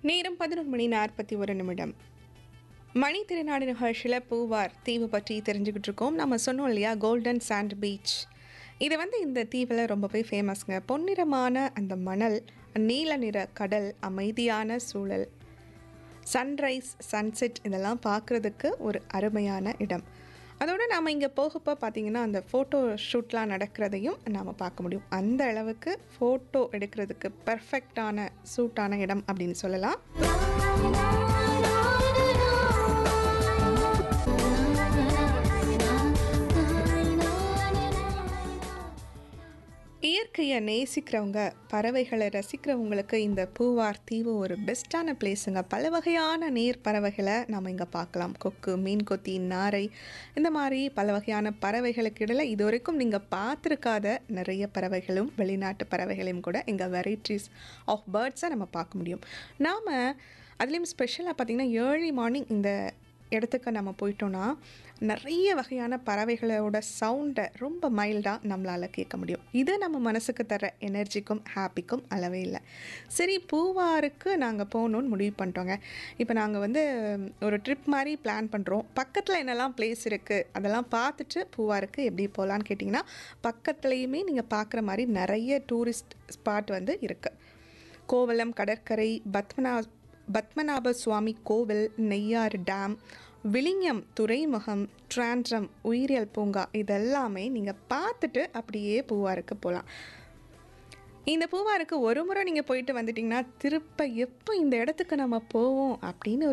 நேரம் பதினொரு மணி நாற்பத்தி ஒரு நிமிடம் மணி திருநாடு நிகழ்ச்சியில் பூவார் தீவு பற்றி தெரிஞ்சுக்கிட்டு இருக்கோம் நம்ம சொன்னோம் இல்லையா கோல்டன் சாண்ட் பீச் இது வந்து இந்த தீவில் ரொம்பவே ஃபேமஸ்ங்க பொன்னிறமான அந்த மணல் நீல நிற கடல் அமைதியான சூழல் சன்ரைஸ் சன்செட் இதெல்லாம் பார்க்குறதுக்கு ஒரு அருமையான இடம் அதோடு நாம் இங்கே போகப்போ பார்த்தீங்கன்னா அந்த ஃபோட்டோ ஷூட்லாம் நடக்கிறதையும் நாம் பார்க்க முடியும் அந்த அளவுக்கு ஃபோட்டோ எடுக்கிறதுக்கு பர்ஃபெக்டான சூட்டான இடம் அப்படின்னு சொல்லலாம் இயற்கையை நேசிக்கிறவங்க பறவைகளை ரசிக்கிறவங்களுக்கு இந்த பூவார் தீவு ஒரு பெஸ்ட்டான பிளேஸுங்க பல வகையான நீர் பறவைகளை நம்ம இங்கே பார்க்கலாம் கொக்கு மீன் கொத்தி நாரை இந்த மாதிரி பல வகையான பறவைகளுக்கு இடையில இது வரைக்கும் நீங்கள் பார்த்துருக்காத நிறைய பறவைகளும் வெளிநாட்டு பறவைகளையும் கூட இங்கே வெரைட்டிஸ் ஆஃப் பேர்ட்ஸை நம்ம பார்க்க முடியும் நாம் அதுலேயும் ஸ்பெஷலாக பார்த்திங்கன்னா ஏர்லி மார்னிங் இந்த இடத்துக்கு நம்ம போயிட்டோன்னா நிறைய வகையான பறவைகளோட சவுண்டை ரொம்ப மைல்டாக நம்மளால் கேட்க முடியும் இது நம்ம மனசுக்கு தர எனர்ஜிக்கும் ஹாப்பிக்கும் அளவே இல்லை சரி பூவாருக்கு நாங்கள் போகணுன்னு முடிவு பண்ணிட்டோங்க இப்போ நாங்கள் வந்து ஒரு ட்ரிப் மாதிரி பிளான் பண்ணுறோம் பக்கத்தில் என்னெல்லாம் பிளேஸ் இருக்குது அதெல்லாம் பார்த்துட்டு பூவாருக்கு எப்படி போகலான்னு கேட்டிங்கன்னா பக்கத்துலேயுமே நீங்கள் பார்க்குற மாதிரி நிறைய டூரிஸ்ட் ஸ்பாட் வந்து இருக்குது கோவளம் கடற்கரை பத்மநா பத்மநாப சுவாமி கோவில் நெய்யாறு டேம் விளிங்கம் துறைமுகம் ட்ரான்ட்ரம் உயிரியல் பூங்கா இதெல்லாமே நீங்கள் பார்த்துட்டு அப்படியே பூவாருக்கு போகலாம் இந்த பூவாருக்கு ஒரு முறை நீங்கள் போயிட்டு வந்துட்டிங்கன்னா திருப்ப எப்போ இந்த இடத்துக்கு நம்ம போவோம் அப்படின்னு